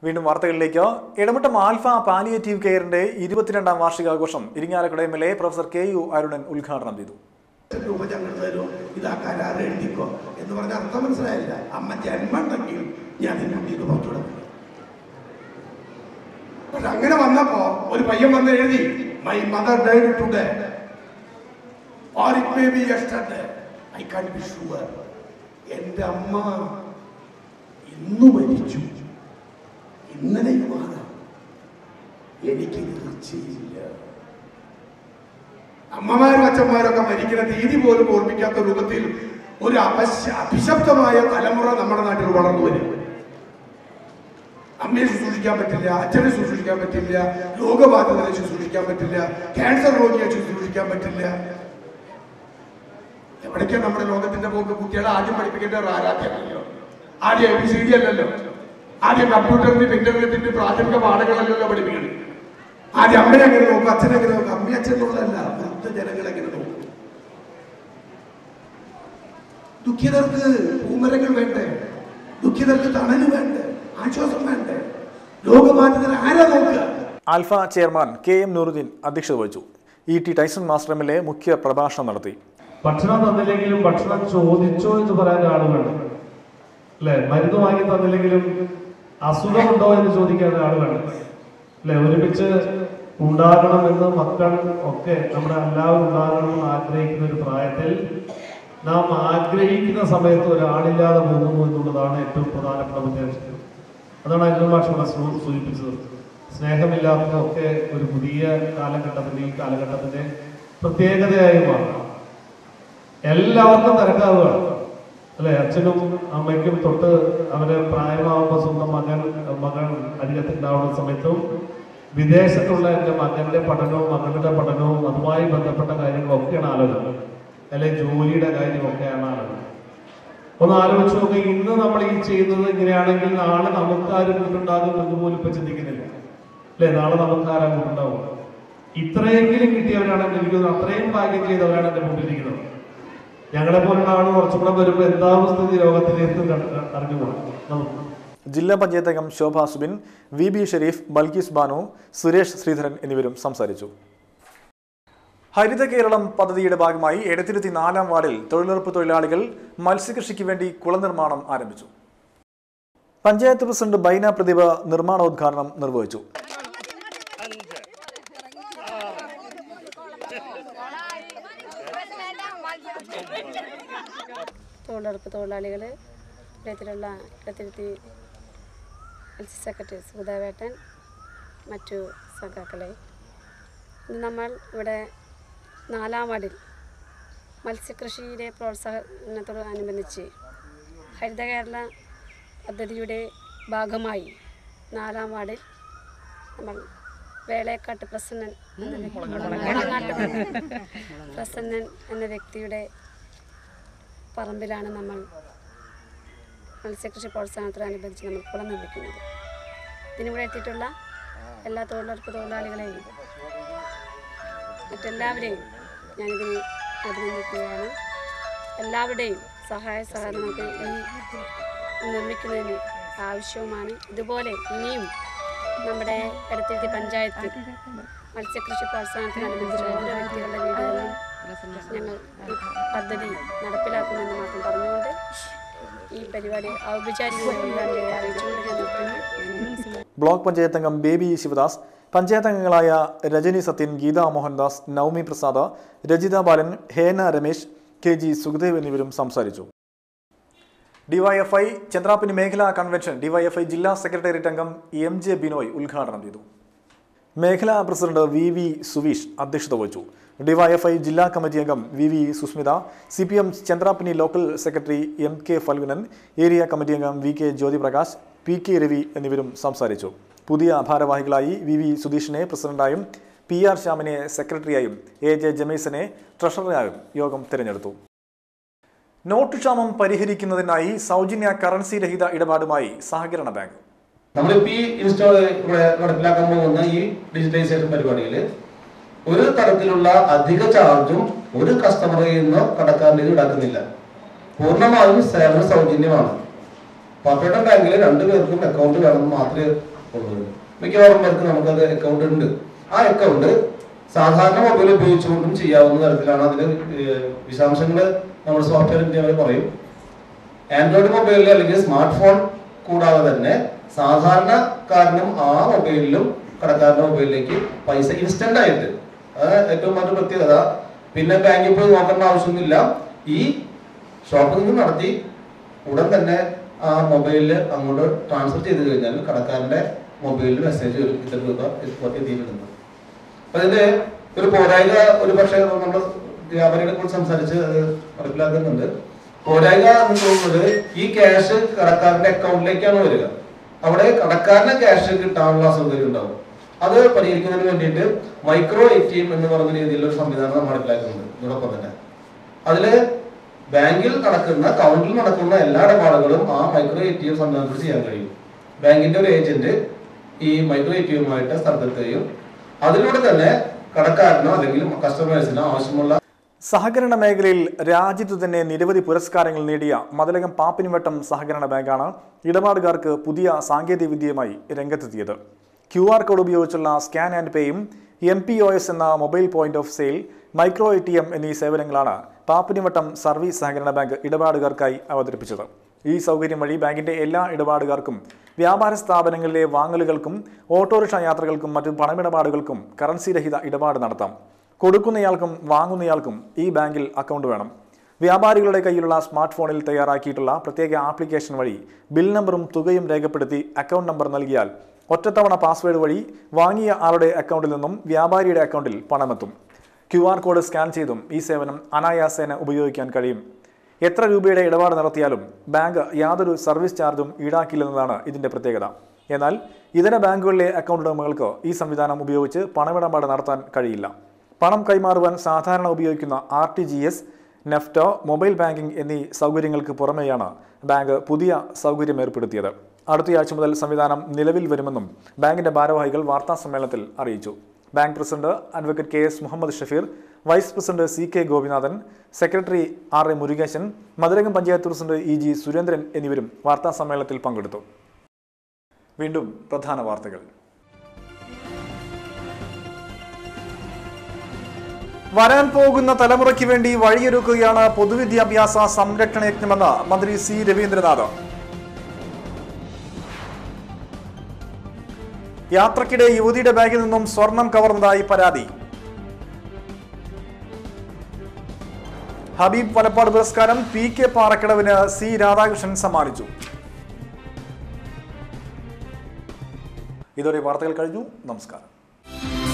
വീണ്ടും വാർത്തകളിലേക്ക് Edamuttam alpha palliative കെയറിന്റെ ഇരുപത്തിരണ്ടാം വാർഷികാഘോഷം Irinjalakuda M L A professor K U Arunan ഉദ്ഘാടനം ചെയ്തു രൂപ ഞങ്ങൾ തരും ഇതാ കരാറ് എഴുതിക്കോ എന്ന് പറഞ്ഞ അർത്ഥം മനസ്സിലായില്ല അമ്മ ജന്മണ്ടെങ്കിൽ ഞാൻ അതിൻ്റെ ഉള്ളിൽ നിന്ന് പുറത്തു വിടും പക്ഷെ അങ്ങനെ വന്നപ്പോ ഒരു പയ്യൻ വന്ന് എഴുതി my mother died today or it may be yesterday I can be sure എൻ്റെ അമ്മ ഇന്ന് മരിച്ചു ഇന്നലെയുമാണ് എനിക്ക് തീർച്ചയില്ല അമ്മമാരും അച്ഛന്മാരൊക്കെ മരിക്കുന്ന തീയതി പോലും ഓർമ്മിക്കാത്ത രൂപത്തിൽ ഒരു അപശ അഭിശബ്ദമായ തലമുറ നമ്മുടെ നാട്ടിൽ വളർന്നു വരും അമ്മയെ ശുശ്രൂഷിക്കാൻ പറ്റില്ല അച്ഛനെ ശുശ്രൂഷിക്കാൻ പറ്റില്ല രോഗബാധിതരെ ശുശ്രൂഷിക്കാൻ പറ്റില്ല ക്യാൻസർ രോഗിയെ ശുശ്രൂഷിക്കാൻ പറ്റില്ല എവിടേക്കാണ് നമ്മുടെ ലോകത്തിന്റെ പോക്ക് കുട്ടികളെ ആദ്യം പഠിപ്പിക്കേണ്ട ഒരു ആരാധ്യനല്ലോ ആദ്യം എ ബി സി ഡി അല്ലല്ലോ ആദ്യം കമ്പ്യൂട്ടറിന്റെ ഇന്റർനെറ്റിന്റെ പ്രാഥമിക പാഠങ്ങളല്ലല്ലോ പഠിപ്പിക്കുന്നത് ആദ്യം അമ്മയെ എങ്ങനെ നോക്കും അച്ഛനെ എങ്ങനെ നോക്കും അമ്മ അച്ഛൻ എന്നുള്ളതല്ല വൃദ്ധ ജനങ്ങളെ എങ്ങനെ നോക്കും ദുഃഖിതർക്ക് പൂമരങ്ങൾ വേണ്ടേ ദുഃഖിതർക്ക് തണല് വേണ്ടേ ആശ്വാസം വേണ്ടേ രോഗബാധിതർ ആരാ നോക്കുക Alpha chairman K M Nooruddin അധ്യക്ഷത വഹിച്ചു E T Tyson master M L A മുഖ്യ പ്രഭാഷണം നടത്തി ഭക്ഷണം തന്നില്ലെങ്കിലും ഭക്ഷണം ചോദിച്ചോ എന്ന് പറയാൻ ഒരാൾ വേണം അല്ലെ മരുന്ന് വാങ്ങി തന്നില്ലെങ്കിലും അസുഖമുണ്ടോ എന്ന് ചോദിക്കാൻ ഒരാൾ വേണം അല്ലെ ഒരുമിച്ച് ഉണ്ടാകണമെന്ന് മക്കൾ ഒക്കെ നമ്മുടെ എല്ലാവരും ഉണ്ടാകണമെന്ന് ആഗ്രഹിക്കുന്ന ഒരു പ്രായത്തിൽ നാം ആഗ്രഹിക്കുന്ന സമയത്ത് ഒരാളില്ലാതെ പോകുന്നു എന്നുള്ളതാണ് ഏറ്റവും പ്രധാനപ്പെട്ട ഉദ്ദേശം അതാണ് അരുൺ ഭാഷ സൂചിപ്പിച്ചത് സ്നേഹമില്ലാത്തതൊക്കെ ഒരു പുതിയ കാലഘട്ടത്തിന്റെ ഈ കാലഘട്ടത്തിന്റെ പ്രത്യേകതയായി മാറണം എല്ലാവർക്കും തിരക്കാവുകയാണ് അല്ലെ അച്ഛനും അമ്മയ്ക്കും തൊട്ട് അവര് പ്രായമാവുമ്പോൾ സ്വന്തം മകൻ മകൻ അരികത്തുണ്ടാവുന്ന സമയത്തും വിദേശത്തുള്ള എൻ്റെ മകന്റെ പഠനവും മകളുടെ പഠനവും അതുമായി ബന്ധപ്പെട്ട കാര്യങ്ങളൊക്കെയാണ് ആലോചന അല്ലെ ജോലിയുടെ കാര്യമൊക്കെയാണ് ആലോചന ഒന്ന് ആലോചിച്ച് നോക്കി ഇന്ന് നമ്മൾ ഈ ചെയ്യുന്നത് ഇങ്ങനെയാണെങ്കിൽ നാളെ നമുക്ക് ആരും കൂട്ടുണ്ടാകും എന്ന് പോലും ഇപ്പൊ ചിന്തിക്കുന്നില്ല അല്ലെ നാളെ നമുക്ക് ആരാ കൂട്ടുണ്ടാവും ഇത്രയെങ്കിലും കിട്ടിയവരാണ് എനിക്ക് തോന്നുന്നത് അത്രയും ഭാഗ്യം ചെയ്തവരാണ് എന്റെ മുമ്പിലിരിക്കുന്നത് ഞങ്ങളെ പോലുള്ള ആള് കുറച്ചും കൂടെ വരുമ്പോൾ എന്താവും സ്ഥിതി ലോകത്തിലേക്ക് അറിഞ്ഞുകൂടാ നമുക്ക് ജില്ലാ പഞ്ചായത്ത് അംഗം ശോഭ സുബിൻ വി ബി ഷെരീഫ് ബൽക്കീസ് ബാനു സുരേഷ് ശ്രീധരൻ എന്നിവരും സംസാരിച്ചു ഹരിത കേരളം പദ്ധതിയുടെ ഭാഗമായി എടത്തിരുത്തി നാലാം വാർഡിൽ തൊഴിലുറപ്പ് തൊഴിലാളികൾ മത്സ്യകൃഷിക്ക് വേണ്ടി കുളനിർമ്മാണം ആരംഭിച്ചു പഞ്ചായത്ത് പ്രസിഡന്റ് ബൈന പ്രതിഭ നിർമ്മാണോദ്ഘാടനം നിർവഹിച്ചു തൊഴിലുറപ്പ് തൊഴിലാളികൾ ഇടത്തിലുള്ള ഇടത്തിരുത്തി സെക്രട്ടറി സുഗതവേട്ടൻ മറ്റു സഖാക്കളെ ഇന്ന് നമ്മൾ ഇവിടെ നാലാം വാർഡിൽ മത്സ്യകൃഷിയുടെ പ്രോത്സാഹനത്തോടനുബന്ധിച്ച് ഹരിത കേരള പദ്ധതിയുടെ ഭാഗമായി നാലാം വാർഡിൽ നമ്മൾ വേളേക്കാട്ട് പ്രസന്നൻ എന്ന വ്യക്തി- പ്രസന്നൻ എന്ന വ്യക്തിയുടെ പറമ്പിലാണ് നമ്മൾ മത്സ്യകൃഷി പ്രോത്സാഹനത്തോടനുബന്ധിച്ച് നമ്മൾ കുളം നിർമ്മിക്കുന്നത് ഇതിനിവിടെ എത്തിയിട്ടുള്ള എല്ലാ തൊഴിലുറപ്പ് തൊഴിലാളികളെയും മറ്റെല്ലാവരെയും ഞാനിതിന് അഭിനന്ദിക്കുകയാണ് എല്ലാവരുടെയും സഹായ സഹകരണങ്ങൾക്ക് ഈ നിർമ്മിക്കുന്നതിന് ആവശ്യവുമാണ് ഇതുപോലെ ഇനിയും നമ്മുടെ എടത്തിരുത്തി പഞ്ചായത്ത് മത്സ്യകൃഷി പ്രോത്സാഹനത്തിനനുബന്ധിച്ച് ഓരോ വ്യക്തികളുടെ വീടുകളിലും ഞങ്ങൾ ഈ പദ്ധതി നടപ്പിലാക്കുമെന്ന് മാത്രം പറഞ്ഞുകൊണ്ട് ഈ പരിപാടി ഔപചാരികമായി അറിയിച്ചുകൊണ്ട് ഞാൻ നിർത്തുന്നു ബ്ലോക്ക് പഞ്ചായത്ത് അംഗം ബേബി ശിവദാസ് പഞ്ചായത്ത് അംഗങ്ങളായ രജനി സത്യൻ ഗീത മോഹൻദാസ് നവമി പ്രസാദ് രജിത ബാലൻ ഹേന രമേശ് കെ ജി സുഖദേവ് എന്നിവരും സംസാരിച്ചു ഡിവൈഎഫ്ഐ ചന്ദ്രാപ്പിനി മേഖലാ കൺവെൻഷൻ ഡിവൈഎഫ്ഐ ജില്ലാ സെക്രട്ടേറിയറ്റ് അംഗം എം ജെ ബിനോയ് ഉദ്ഘാടനം ചെയ്തു മേഖലാ പ്രസിഡന്റ് വി വി സുവീഷ് അധ്യക്ഷത വഹിച്ചു ഡിവൈഎഫ്ഐ ജില്ലാ കമ്മിറ്റി അംഗം V V Susmitha C P M Chandrappinni local secretary M K Phalgunan area committee അംഗം V K Jyothiprakash P K Ravi എന്നിവരും സംസാരിച്ചു പുതിയ ഭാരവാഹികളായി വി വി സുധീഷിനെ പ്രസിഡന്റായും പി ആർ ശ്യാമിനെ സെക്രട്ടറിയായും എ ജെ ജമീസനെ ട്രഷററായും യോഗം തിരഞ്ഞെടുത്തു നോട്ട് ക്ഷാമം പരിഹരിക്കുന്നതിനായി സൗജന്യ കറൻസി രഹിത ഇടപാടുമായി സഹകരണ ബാങ്ക് നമ്മളിപ്പോ ഈ ഇൻസ്റ്റാൾ ഇവിടെ നടപ്പിലാക്കാൻ പോകുന്ന ഈ ഡിജിറ്റലൈസേഷൻ പരിപാടിയിൽ ഒരു തരത്തിലുള്ള അധിക ചാർജും ഒരു കസ്റ്റമറിൽ നിന്നോ കടക്കാരിൽ നിന്ന് ഈടാക്കുന്നില്ല പൂർണ്ണമായും സേവന സൗജന്യമാണ് പാപ്പേട്ടൻ ബാങ്കിൽ രണ്ടുപേർക്കും അക്കൗണ്ട് വേണമെന്ന് മാത്രമേ ഉള്ളത് മിക്കവാറും പേർക്ക് നമുക്കത് അക്കൗണ്ട് ഉണ്ട് ആ അക്കൗണ്ട് സാധാരണ മൊബൈൽ ഉപയോഗിച്ചുകൊണ്ടും ചെയ്യാവുന്ന തരത്തിലാണ് അതിന് വിശദാംശങ്ങൾ നമ്മുടെ സോഫ്റ്റ്വെയർ എഞ്ചിനീയർ പറയും ആൻഡ്രോയിഡ് മൊബൈലിൽ അല്ലെങ്കിൽ സ്മാർട്ട് ഫോൺ കൂടാതെ തന്നെ സാധാരണക്കാരനും ആ മൊബൈലിലും കടക്കാരന്റെ മൊബൈലിലേക്ക് പൈസ ഇൻസ്റ്റന്റ് ആയിട്ട് അതാണ് ഏറ്റവും മറ്റൊരു പ്രത്യേകത പിന്നെ ബാങ്കിൽ പോയി നോക്കേണ്ട ആവശ്യമൊന്നുമില്ല ഈ ഷോപ്പിൽ നിന്ന് നടത്തി ഉടൻ തന്നെ ആ മൊബൈലിൽ അങ്ങോട്ട് ട്രാൻസ്ഫർ ചെയ്ത് കഴിഞ്ഞാൽ കടക്കാരന്റെ മൊബൈലിൽ മെസ്സേജ് വരും ഇത്ര രൂപ എത്തിയിട്ടുണ്ട് അപ്പൊ ഇതിന്റെ ഒരു പോരായ്ക ഒരു പക്ഷേ നമ്മൾ വ്യാപാരികളെ കുറിച്ച് സംസാരിച്ച് അത് നടപ്പിലാക്കുന്നുണ്ട് പോരായ്ക എന്ന് തോന്നുന്നത് ഈ ക്യാഷ് കടക്കാരന്റെ അക്കൗണ്ടിലേക്കാണ് വരിക അവിടെ കടക്കാരന് ക്യാഷ് കിട്ടാനുള്ള അസൗകര്യം ഉണ്ടാവും അത് പരിഹരിക്കുന്നതിന് വേണ്ടിയിട്ട് മൈക്രോ എ ടി എം എന്ന് പറയുന്ന രീതിയിലുള്ള ഒരു സംവിധാനം നമ്മൾ നടപ്പിലാക്കുന്നുണ്ട് ഇതോടൊപ്പം തന്നെ അതില് ബാങ്കിൽ നടക്കുന്ന കൗണ്ടിൽ നടക്കുന്ന എല്ലാ ഇടപാടുകളും ആ മൈക്രോ എ ടി എം സംവിധാനത്തിൽ ചെയ്യാൻ കഴിയും ബാങ്കിന്റെ ഒരു ഏജന്റ് ഈ മൈക്രോ എ ടി എമ്മുമായിട്ട് സ്ഥലത്തെത്തുകയും അതിലൂടെ തന്നെ കടക്കാരനോ അല്ലെങ്കിൽ കസ്റ്റമേഴ്സിനോ ആവശ്യമുള്ള സഹകരണ മേഖലയിൽ രാജ്യത്ത് തന്നെ നിരവധി പുരസ്കാരങ്ങൾ നേടിയ മതിലകം പാപ്പിനിവട്ടം സഹകരണ ബാങ്കാണ് ഇടപാടുകാർക്ക് പുതിയ സാങ്കേതിക വിദ്യയുമായി രംഗത്തെത്തിയത് ക്യു ആർ കോഡ് ഉപയോഗിച്ചുള്ള സ്കാൻ ആൻഡ് പേയും എം പി ഒ എസ് എന്ന mobile point of sale micro A T M എന്നീ സേവനങ്ങളാണ് പാപ്പിനിവട്ടം സർവീസ് സഹകരണ ബാങ്ക് ഇടപാടുകാർക്കായി അവതരിപ്പിച്ചത് ഈ സൗകര്യം വഴി ബാങ്കിന്റെ എല്ലാ ഇടപാടുകാർക്കും വ്യാപാര സ്ഥാപനങ്ങളിലെ വാങ്ങലുകൾക്കും ഓട്ടോറിക്ഷ യാത്രകൾക്കും മറ്റു പണമിടപാടുകൾക്കും കറൻസി രഹിത ഇടപാട് നടത്താം കൊടുക്കുന്നയാൾക്കും വാങ്ങുന്നയാൾക്കും ഈ ബാങ്കിൽ അക്കൗണ്ട് വേണം വ്യാപാരികളുടെ കയ്യിലുള്ള സ്മാർട്ട് ഫോണിൽ തയ്യാറാക്കിയിട്ടുള്ള പ്രത്യേക ആപ്ലിക്കേഷൻ വഴി ബിൽ നമ്പറും തുകയും രേഖപ്പെടുത്തി അക്കൗണ്ട് നമ്പർ നൽകിയാൽ ഒറ്റത്തവണ പാസ്വേഡ് വഴി വാങ്ങിയ ആളുടെ അക്കൗണ്ടിൽ നിന്നും വ്യാപാരിയുടെ അക്കൗണ്ടിൽ പണമെത്തും ക്യു ആർ കോഡ് സ്കാൻ ചെയ്തും ഈ സേവനം അനായാസേന ഉപയോഗിക്കാൻ കഴിയും എത്ര രൂപയുടെ ഇടപാട് നടത്തിയാലും ബാങ്ക് യാതൊരു സർവീസ് ചാർജും ഈടാക്കില്ലെന്നതാണ് ഇതിന്റെ പ്രത്യേകത എന്നാൽ ഇതര ബാങ്കുകളിലെ അക്കൗണ്ട് ഉടമകൾക്ക് ഈ സംവിധാനം ഉപയോഗിച്ച് പണമിടപാട് നടത്താൻ കഴിയില്ല പണം കൈമാറുവാൻ സാധാരണ ഉപയോഗിക്കുന്ന ആർ ടി ജി എസ് നെഫ്റ്റോ മൊബൈൽ ബാങ്കിംഗ് എന്നീ സൗകര്യങ്ങൾക്ക് പുറമെയാണ് ബാങ്ക് പുതിയ സൗകര്യം ഏർപ്പെടുത്തിയത് അടുത്തയാഴ്ച മുതൽ സംവിധാനം നിലവിൽ വരുമെന്നും ബാങ്കിന്റെ ഭാരവാഹികൾ വാർത്താ സമ്മേളനത്തിൽ അറിയിച്ചു bank president advocate K S Muhammad Shafeer vice president C K Gopinathan secretary R A Murugesan Madhurakam panchayat president E G Surendran എന്നിവരും വാർത്താ സമ്മേളനത്തിൽ പങ്കെടുത്തു വീണ്ടും പ്രധാന വാർത്തകൾ വരാൻ പോകുന്ന തലമുറയ്ക്ക് വേണ്ടി വഴിയൊരുക്കുകയാണ് പൊതുവിദ്യാഭ്യാസ സംരക്ഷണ യജ്ഞമെന്ന് മന്ത്രി സി രവീന്ദ്രനാഥ് യാത്രക്കിടെ യുവതിയുടെ ബാഗിൽ നിന്നും സ്വർണം കവർന്നതായി പരാതി ഹബീബ് വലപ്പാട് പുരസ്കാരം പി കെ പാറക്കടവിന് സി രാധാകൃഷ്ണൻ സമ്മാനിച്ചു ഇതോടെ വാർത്തകൾ കഴിഞ്ഞു നമസ്കാരം